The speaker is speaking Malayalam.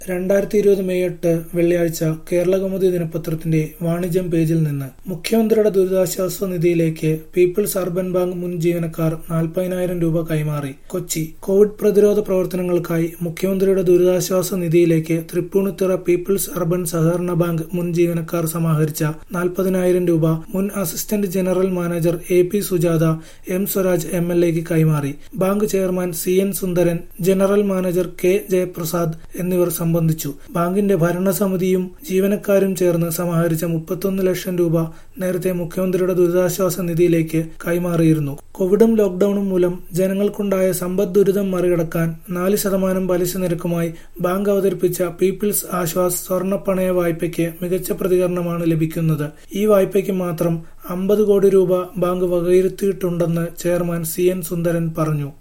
രണ്ടായിരത്തി ഇരുപത് മെയ് എട്ട് വെള്ളിയാഴ്ച കേരളകൗമുദി ദിനപത്രത്തിന്റെ വാണിജ്യം പേജിൽ നിന്ന് മുഖ്യമന്ത്രിയുടെ ദുരിതാശ്വാസ നിധിയിലേക്ക് പീപ്പിൾസ് അർബൻ ബാങ്ക് മുൻ ജീവനക്കാർ നാൽപ്പതിനായിരം രൂപ കൈമാറി കൊച്ചി കോവിഡ് പ്രതിരോധ പ്രവർത്തനങ്ങൾക്കായി മുഖ്യമന്ത്രിയുടെ ദുരിതാശ്വാസ നിധിയിലേക്ക് തൃപ്പൂണിത്തുറ പീപ്പിൾസ് അർബൻ സഹകരണ ബാങ്ക് മുൻ ജീവനക്കാർ സമാഹരിച്ച നാൽപ്പതിനായിരം രൂപ മുൻ assistant general manager A P Sujatha M Swaraj M L എക്ക് കൈമാറി bank chairman C N Sundaran general manager K Jayaprasad എന്നിവർ സംബന്ധിച്ചു ബാങ്കിന്റെ ഭരണസമിതിയും ജീവനക്കാരും ചേർന്ന് സമാഹരിച്ച മുപ്പത്തൊന്ന് ലക്ഷം രൂപ നേരത്തെ മുഖ്യമന്ത്രിയുടെ ദുരിതാശ്വാസ നിധിയിലേക്ക് കൈമാറിയിരുന്നു കോവിഡും ലോക്ഡൌണും മൂലം ജനങ്ങൾക്കുണ്ടായ സമ്പദ് ദുരിതം മറികടക്കാൻ നാല് ശതമാനം പലിശ നിരക്കുമായി ബാങ്ക് അവതരിപ്പിച്ച പീപ്പിൾസ് ആശ്വാസ് സ്വർണ്ണപ്പണയ വായ്പയ്ക്ക് മികച്ച പ്രതികരണമാണ് ലഭിക്കുന്നത് ഈ വായ്പയ്ക്ക് മാത്രം അമ്പത് കോടി രൂപ ബാങ്ക് വകയിരുത്തിയിട്ടുണ്ടെന്ന് ചെയർമാൻ സി എൻ സുന്ദരൻ പറഞ്ഞു